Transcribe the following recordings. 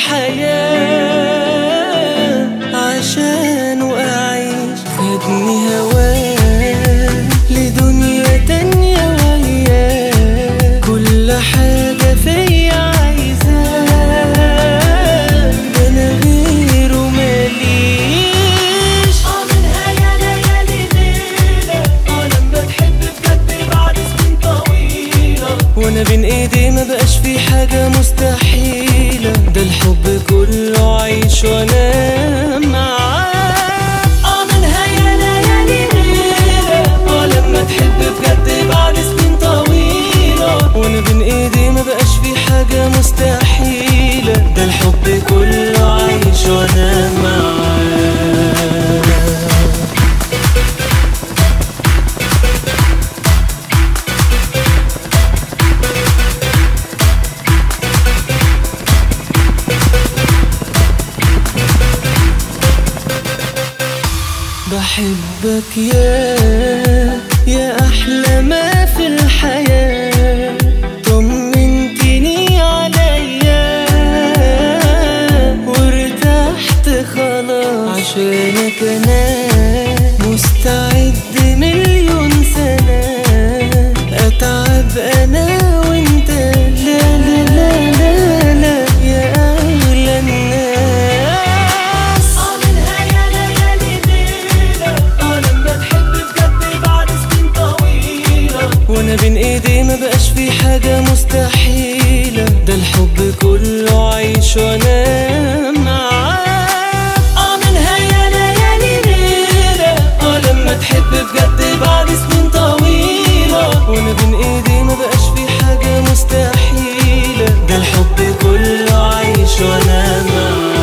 الحياة عشان أعيش خدني هواه لدنيا تانية وياه كل حاجة فيا عايزاه ده أنا غيره ماليش اه منها يا ليالي ليلة اه لما تحب بجد بعد سنين طويلة وانا بين ايدي ما بقاش في حاجة مستحيلة ده الحب كله عيش وانا معاه اه منها يا ليالي ليلة اه لما تحب بجد بعد سنين طويلة وانا بين ايدي ما بقاش في حاجة مستحيلة ده الحب كله عيش وانا معاه بحبك يا يا أحلى ما في الحياة طمنتني عليا وارتحت خلاص عشانك أنا مستعد مليون سنة أتعب أنا وأنت لا لا لا لا لا يا أغلى الناس اه منها يا ليالي ليلة اه لما تحب بجد بعد سنين طويلة وانا بين ايدي ما بقاش في حاجة مستحيلة ده الحب كله عيش وانا معاه اه منها يا ليالي ليلة اه لما تحب بجد بعد سنين طويلة وانا بين ايدي ما بقاش في حاجة مستحيلة ده الحب كله عيش وانا معاه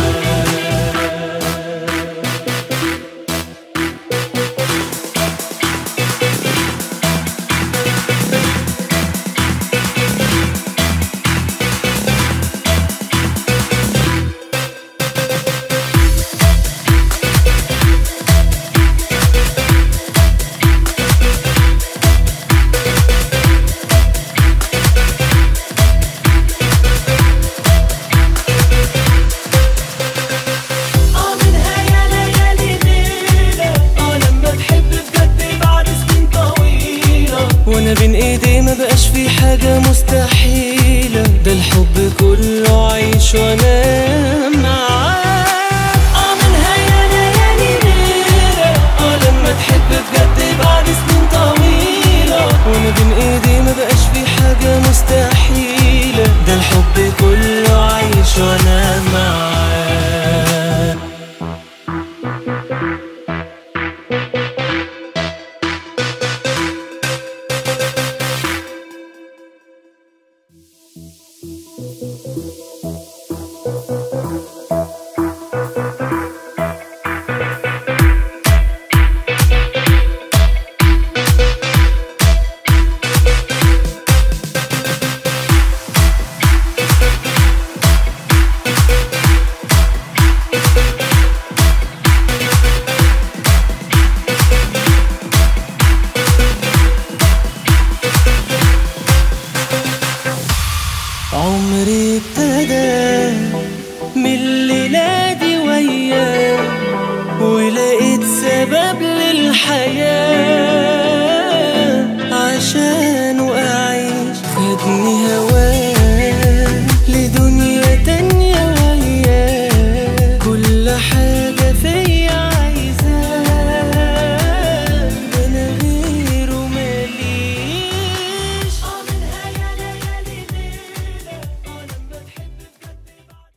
اه منها يا ليالي ليلة اه لما تحب بجد بعد سنين طويلة وانا بين ايدي ما بقاش في حاجة مستحيلة ده الحب كله عيش وانا معاه اه منها يا ليالي ليلة اه لما تحب بجد بعد سنين طويلة وانا بين ايدي ما بقاش في حاجة مستحيلة ده الحب كله عيش وانا معاه عمري ابتدى من الليلة دي وياه ولقيت سبب للحياة